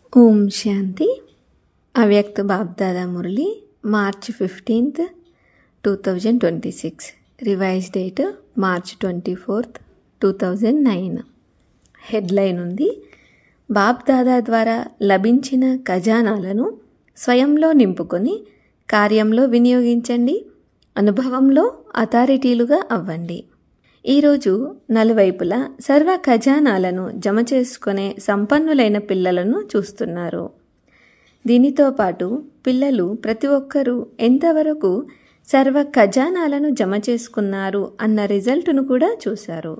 ఓం Shanti Avyakt Bapdada Murli March fifteenth two thousand twenty six revise date March twenty fourth two thousand nine headline ఉంది బాబ్దాదా ద్వారా లభించిన ఖజానాలను స్వయంలో నింపుకొని కార్యంలో వినియోగించండి అనుభవంలో అథారిటీలుగా అవ్వండి ఈరోజు నలువైపులా సర్వ ఖజానాలను జమ చేసుకునే సంపన్నులైన పిల్లలను చూస్తున్నారు దీనితో పాటు పిల్లలు ప్రతి ఒక్కరూ ఎంతవరకు సర్వ ఖజానాలను జమ చేసుకున్నారు అన్న రిజల్ట్ను కూడా చూశారు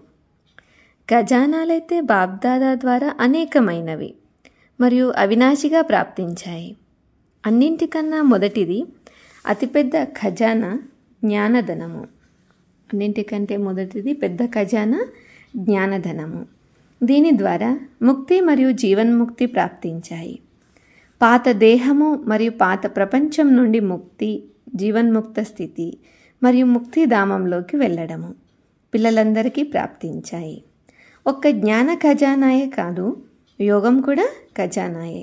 ఖజానాలైతే బాబ్దాదా ద్వారా అనేకమైనవి మరియు అవినాశిగా ప్రాప్తించాయి అన్నింటికన్నా మొదటిది అతిపెద్ద ఖజానా జ్ఞానధనము అన్నింటికంటే మొదటిది పెద్ద ఖజానా జ్ఞానధనము దీని ద్వారా ముక్తి మరియు జీవన్ముక్తి ప్రాప్తించాయి పాత దేహము మరియు పాత ప్రపంచం నుండి ముక్తి జీవన్ముక్త స్థితి మరియు ముక్తిధామంలోకి వెళ్ళడము పిల్లలందరికీ ప్రాప్తించాయి ఒక్క జ్ఞాన ఖజానాయే కాదు యోగం కూడా ఖజానాయే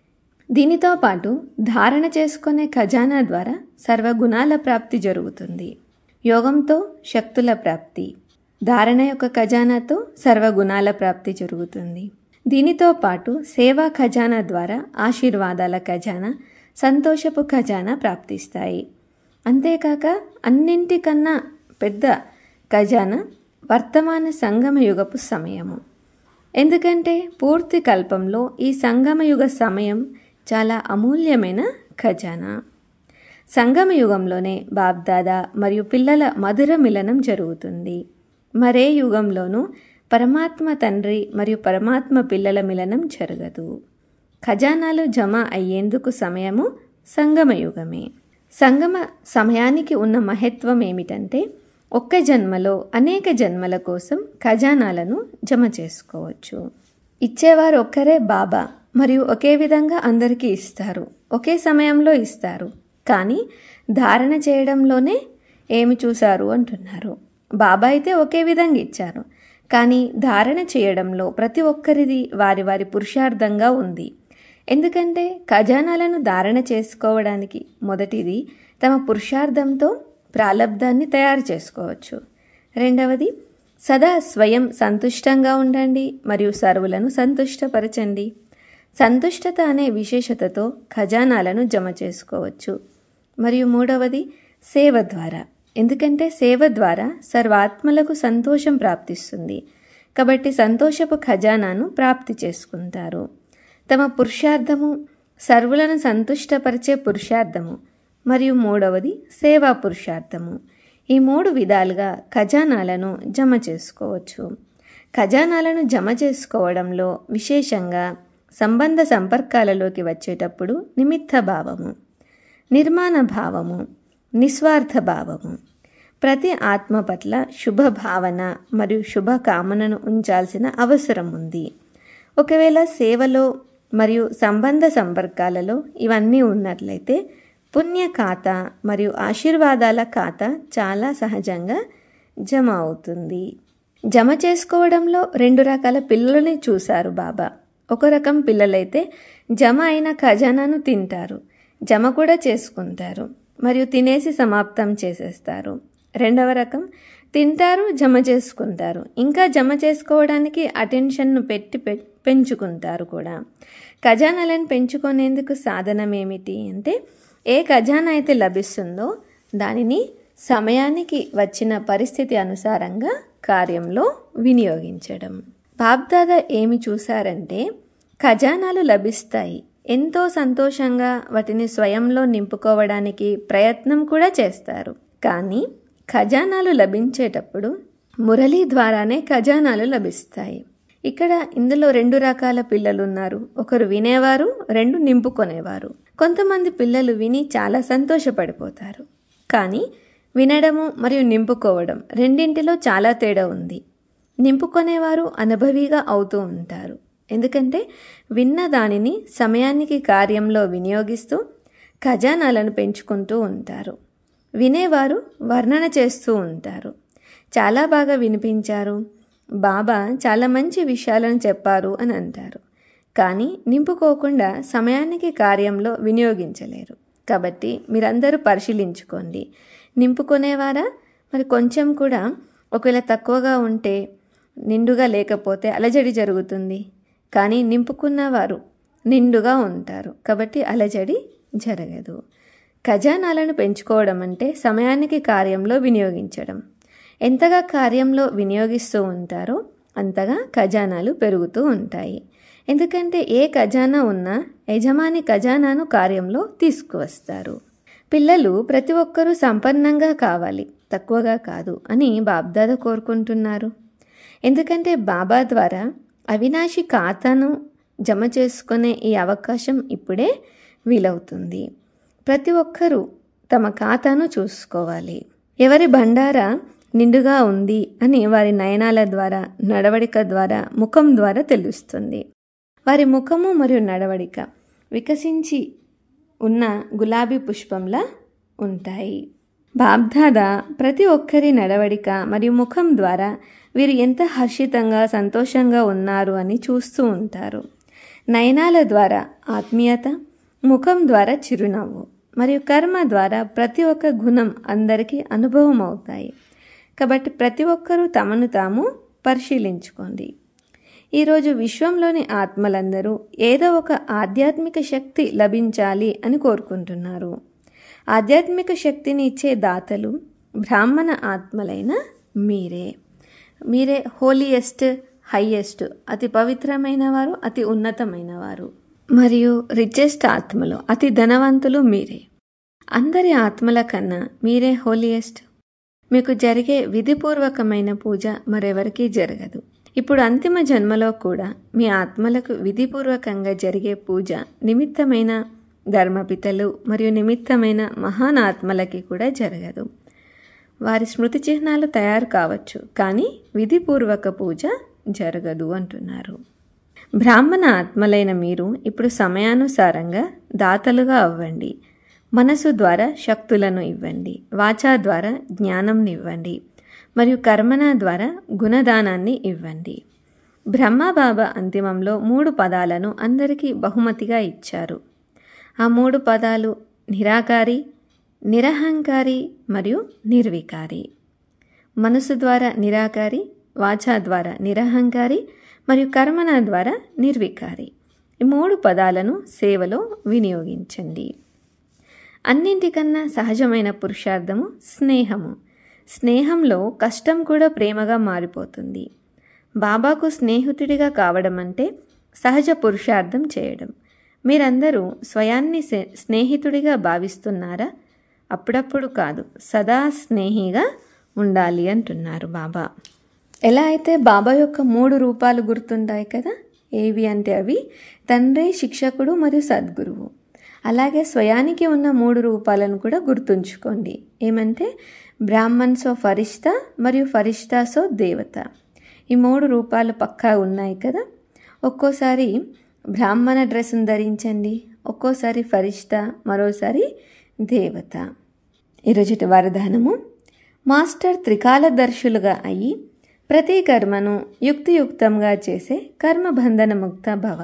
దీనితో పాటు ధారణ చేసుకునే ఖజానా ద్వారా సర్వగుణాల ప్రాప్తి జరుగుతుంది యోగంతో శక్తుల ప్రాప్తి ధారణ యొక్క ఖజానాతో సర్వగుణాల ప్రాప్తి జరుగుతుంది దీనితో పాటు సేవా ఖజానా ద్వారా ఆశీర్వాదాల ఖజానా సంతోషపు ఖజానా ప్రాప్తిస్తాయి అంతేకాక అన్నింటికన్నా పెద్ద ఖజానా వర్తమాన సంగమ యుగపు సమయము ఎందుకంటే పూర్తి కల్పంలో ఈ సంగమయుగ సమయం చాలా అమూల్యమైన ఖజానా సంగమ యుగంలోనే బాబ్దాదా మరియు పిల్లల మధుర మిలనం జరుగుతుంది మరే యుగంలోనూ పరమాత్మ తండ్రి మరియు పరమాత్మ పిల్లల మిలనం జరగదు ఖజానాలు జమ అయ్యేందుకు సమయము సంగమ యుగమే సంగమ సమయానికి ఉన్న మహత్వం ఏమిటంటే ఒక్క జన్మలో అనేక జన్మల కోసం ఖజానాలను జమ చేసుకోవచ్చు ఇచ్చేవారు ఒక్కరే బాబా మరియు ఒకే విధంగా అందరికీ ఇస్తారు ఒకే సమయంలో ఇస్తారు కానీ ధారణ చేయడంలోనే ఏమి చూశారు అంటున్నారు బాబా అయితే ఒకే విధంగా ఇచ్చారు కానీ ధారణ చేయడంలో ప్రతి ఒక్కరిది వారి వారి పురుషార్థంగా ఉంది ఎందుకంటే ఖజానాలను ధారణ చేసుకోవడానికి మొదటిది తమ పురుషార్థంతో ప్రాలబ్ధాన్ని తయారు చేసుకోవచ్చు రెండవది సదా స్వయం సంతుష్టంగా ఉండండి మరియు సర్వులను సంతుష్టపరచండి సంతుష్టత అనే విశేషతతో ఖజానాలను జమ చేసుకోవచ్చు మరియు మూడవది సేవ ద్వారా ఎందుకంటే సేవ ద్వారా సర్వాత్మలకు సంతోషం ప్రాప్తిస్తుంది కాబట్టి సంతోషపు ఖజానాను ప్రాప్తి చేసుకుంటారు తమ పురుషార్థము సర్వులను సంతుష్టపరిచే పురుషార్థము మరియు మూడవది సేవా పురుషార్థము ఈ మూడు విధాలుగా ఖజానాలను జమ చేసుకోవచ్చు ఖజానాలను జమ చేసుకోవడంలో విశేషంగా సంబంధ సంపర్కాలలోకి వచ్చేటప్పుడు నిమిత్త భావము నిర్మాణ భావము నిస్వార్థ భావము ప్రతి ఆత్మ పట్ల శుభ భావన మరియు శుభ కామనను ఉంచాల్సిన అవసరం ఉంది ఒకవేళ సేవలో మరియు సంబంధ సంపర్కాలలో ఇవన్నీ ఉన్నట్లయితే పుణ్య ఖాతా మరియు ఆశీర్వాదాల ఖాతా చాలా సహజంగా జమ అవుతుంది జమ చేసుకోవడంలో రెండు రకాల పిల్లలని చూశారు బాబా ఒక రకం పిల్లలైతే జమ అయిన ఖజానాను తింటారు జమ కూడా చేసుకుంటారు మరియు తినేసి సమాప్తం చేసేస్తారు రెండవ రకం తింటారు జమ చేసుకుంటారు ఇంకా జమ చేసుకోవడానికి అటెన్షన్ను పెట్టి పెంచుకుంటారు కూడా ఖజానాలను పెంచుకునేందుకు సాధనం ఏమిటి అంటే ఏ ఖజానా అయితే లభిస్తుందో దానిని సమయానికి వచ్చిన పరిస్థితి అనుసారంగా కార్యంలో వినియోగించడం బాబ్దాదా ఏమి చూశారంటే ఖజానాలు లభిస్తాయి ఎంతో సంతోషంగా వాటిని స్వయంలో నింపుకోవడానికి ప్రయత్నం కూడా చేస్తారు కానీ ఖజానాలు లభించేటప్పుడు మురళి ద్వారానే ఖజానాలు లభిస్తాయి ఇక్కడ ఇందులో రెండు రకాల పిల్లలు ఉన్నారు ఒకరు వినేవారు రెండు నింపుకొనేవారు కొంతమంది పిల్లలు విని చాలా సంతోషపడిపోతారు కానీ వినడము మరియు నింపుకోవడం రెండింటిలో చాలా తేడా ఉంది నింపుకొనేవారు అనుభవిగా అవుతూ ఉంటారు ఎందుకంటే విన్న దానిని సమయానికి కార్యంలో వినియోగిస్తూ ఖజానాలను పెంచుకుంటూ ఉంటారు వినేవారు వర్ణన చేస్తూ ఉంటారు చాలా బాగా వినిపించారు బాబా చాలా మంచి విషయాలను చెప్పారు అని అంటారు కానీ నింపుకోకుండా సమయానికి కార్యంలో వినియోగించలేరు కాబట్టి మీరందరూ పరిశీలించుకోండి నింపుకునేవారా మరి కొంచెం కూడా ఒకవేళ తక్కువగా ఉంటే నిండుగా లేకపోతే అలజడి జరుగుతుంది కానీ నింపుకున్నవారు నిండుగా ఉంటారు కాబట్టి అలజడి జరగదు ఖజానాలను పెంచుకోవడం అంటే సమయానికి కార్యంలో వినియోగించడం ఎంతగా కార్యంలో వినియోగిస్తూ ఉంటారో అంతగా ఖజానాలు పెరుగుతూ ఉంటాయి ఎందుకంటే ఏ ఖజానా ఉన్నా యజమాని ఖజానాను కార్యంలో తీసుకువస్తారు పిల్లలు ప్రతి ఒక్కరూ సంపన్నంగా కావాలి తక్కువగా కాదు అని బాబ్దాద కోరుకుంటున్నారు ఎందుకంటే బాబా ద్వారా అవినాశి ఖాతాను జమ చేసుకునే ఈ అవకాశం ఇప్పుడే వీలవుతుంది ప్రతి ఒక్కరూ తమ ఖాతాను చూసుకోవాలి ఎవరి బండారా నిండుగా ఉంది అని వారి నయనాల ద్వారా నడవడిక ద్వారా ముఖం ద్వారా తెలుస్తుంది వారి ముఖము మరియు నడవడిక వికసించి ఉన్న గులాబీ పుష్పంలా ఉంటాయి బాబ్దాదా ప్రతి ఒక్కరి నడవడిక మరియు ముఖం ద్వారా వీరు ఎంత హర్షితంగా సంతోషంగా ఉన్నారు అని చూస్తూ ఉంటారు నయనాల ద్వారా ఆత్మీయత ముఖం ద్వారా చిరునవ్వు మరియు కర్మ ద్వారా ప్రతి ఒక్క గుణం అందరికీ అనుభవం అవుతాయి కాబట్టి ప్రతి ఒక్కరూ తమను తాము పరిశీలించుకోండి ఈరోజు విశ్వంలోని ఆత్మలందరూ ఏదో ఒక ఆధ్యాత్మిక శక్తి లభించాలి అని కోరుకుంటున్నారు ఆధ్యాత్మిక శక్తిని ఇచ్చే దాతలు బ్రాహ్మణ ఆత్మలైన మీరే మీరే హోలియెస్ట్ హయ్యెస్ట్ అతి పవిత్రమైన వారు అతి ఉన్నతమైన వారు మరియు రిచెస్ట్ ఆత్మలు అతి ధనవంతులు మీరే అందరి ఆత్మల కన్నా మీరే హోలియెస్ట్ మీకు జరిగే విధిపూర్వకమైన పూజ మరెవరికీ జరగదు ఇప్పుడు అంతిమ జన్మలో కూడా మీ ఆత్మలకు విధిపూర్వకంగా జరిగే పూజ నిమిత్తమైన ధర్మపితలు మరియు నిమిత్తమైన మహాన్ ఆత్మలకి కూడా జరగదు వారి స్మృతి చిహ్నాలు తయారు కావచ్చు కానీ విధిపూర్వక పూజ జరగదు అంటున్నారు బ్రాహ్మణ ఆత్మలైన మీరు ఇప్పుడు సమయానుసారంగా దాతలుగా అవ్వండి మనసు ద్వారా శక్తులను ఇవ్వండి వాచా ద్వారా జ్ఞానంని ఇవ్వండి మరియు కర్మణ ద్వారా గుణదానాన్ని ఇవ్వండి బ్రహ్మబాబా అంతిమంలో మూడు పదాలను అందరికీ బహుమతిగా ఇచ్చారు ఆ మూడు పదాలు నిరాకారి నిరహంకారి మరియు నిర్వికారి మనసు ద్వారా నిరాకారి వాచా ద్వారా నిరహంకారి మరియు కర్మణ ద్వారా నిర్వికారి ఈ మూడు పదాలను సేవలో వినియోగించండి అన్నింటికన్నా సహజమైన పురుషార్థము స్నేహము స్నేహంలో కష్టం కూడా ప్రేమగా మారిపోతుంది బాబాకు స్నేహితుడిగా కావడం అంటే సహజ పురుషార్థం చేయడం మీరందరూ స్వయాన్ని స్నేహితుడిగా భావిస్తున్నారా అప్పుడప్పుడు కాదు సదా స్నేహిగా ఉండాలి అంటున్నారు బాబా ఎలా అయితే బాబా యొక్క మూడు రూపాలు గుర్తుంటాయి కదా ఏవి అంటే అవి తండ్రి శిక్షకుడు మరియు సద్గురువు అలాగే స్వయానికి ఉన్న మూడు రూపాలను కూడా గుర్తుంచుకోండి ఏమంటే బ్రాహ్మణ్సో ఫరిష్ట మరియు ఫరిష్టాసో దేవత ఈ మూడు రూపాలు పక్కా ఉన్నాయి కదా ఒక్కోసారి బ్రాహ్మణ డ్రెస్ను ధరించండి ఒక్కోసారి ఫరిష్ట మరోసారి దేవత ఈరోజుటి వరదానము మాస్టర్ త్రికాలదర్శులుగా అయ్యి ప్రతి కర్మను యుక్తియుక్తంగా చేసే కర్మబంధన ముక్త భవ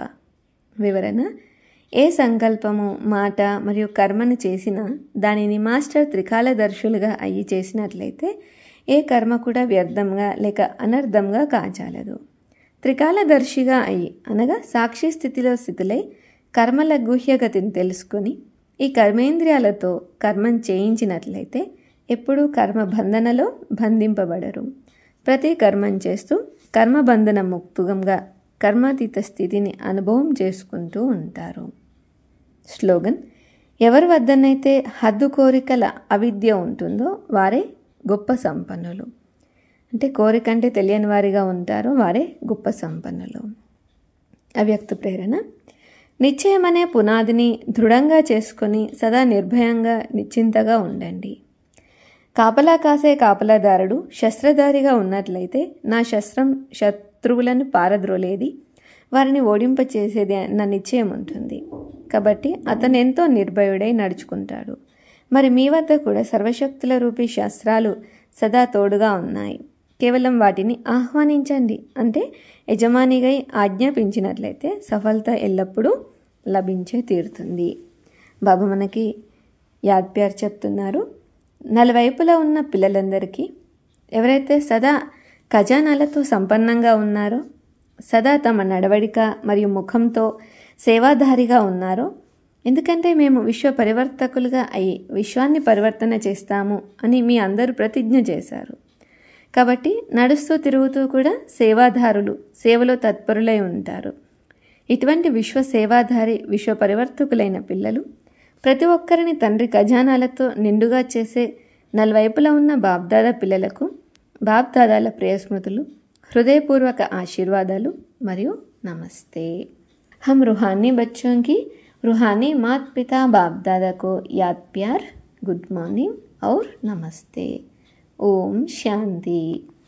వివరణ ఏ సంకల్పము మాట మరియు కర్మను చేసినా దానిని మాస్టర్ త్రికాలదర్శులుగా అయ్యి చేసినట్లయితే ఏ కర్మ కూడా వ్యర్థంగా లేక అనర్థంగా కాజాలదు త్రికాలదర్శిగా అయ్యి అనగా సాక్షి స్థితిలో స్థితులై కర్మల గుహ్యగతిని తెలుసుకొని ఈ కర్మేంద్రియాలతో కర్మం చేయించినట్లయితే ఎప్పుడూ కర్మ బంధనలో బంధింపబడరు ప్రతి కర్మం చేస్తూ కర్మబంధన ముక్తుగంగా కర్మాతీత స్థితిని అనుభవం చేసుకుంటూ ఉంటారు స్లోగన్ ఎవరి వద్దనైతే హద్దు కోరికల అవిద్య ఉంటుందో వారే గొప్ప సంపన్నులు అంటే కోరిక అంటే తెలియని వారిగా ఉంటారో వారే గొప్ప సంపన్నులు అవ్యక్త ప్రేరణ నిశ్చయమనే పునాదిని దృఢంగా చేసుకొని సదా నిర్భయంగా నిశ్చింతగా ఉండండి కాపలా కాసే కాపలాదారుడు శస్త్రధారిగా ఉన్నట్లయితే నా శస్త్రం శత్రువులను పారద్రోలేది వారిని ఓడింపచేసేది అన్న నిశ్చయం ఉంటుంది కాబట్టి అతను ఎంతో నిర్భయుడై నడుచుకుంటాడు మరి మీ వద్ద కూడా సర్వశక్తుల రూపీ శస్త్రాలు సదా తోడుగా ఉన్నాయి కేవలం వాటిని ఆహ్వానించండి అంటే యజమానిగా ఆజ్ఞాపించినట్లయితే సఫలత ఎల్లప్పుడూ లభించే తీరుతుంది బాబా మనకి యాద్ప్యార్ చెప్తున్నారు నలువైపులా ఉన్న పిల్లలందరికీ ఎవరైతే సదా ఖజానాలతో సంపన్నంగా ఉన్నారో సదా తమ నడవడిక మరియు ముఖంతో సేవాధారిగా ఉన్నారో ఎందుకంటే మేము విశ్వ పరివర్తకులుగా అయి విశ్వాన్ని పరివర్తన చేస్తాము అని మీ అందరూ ప్రతిజ్ఞ చేశారు కాబట్టి నడుస్తూ తిరుగుతూ కూడా సేవాదారులు సేవలో తత్పరులై ఉంటారు ఇటువంటి విశ్వ సేవాధారి విశ్వ పరివర్తకులైన పిల్లలు ప్రతి ఒక్కరిని తండ్రి ఖజానాలతో నిండుగా చేసే నలువైపులా ఉన్న బాబ్దాదా పిల్లలకు బాబ్దాదాల ప్రియస్మృతులు హృదయపూర్వక ఆశీర్వాదాలు మరియు నమస్తే हम रूहानी बच्चों की रूहानी मात पिता बाप दादा को याद प्यार गुड मॉर्निंग और नमस्ते ओम शांति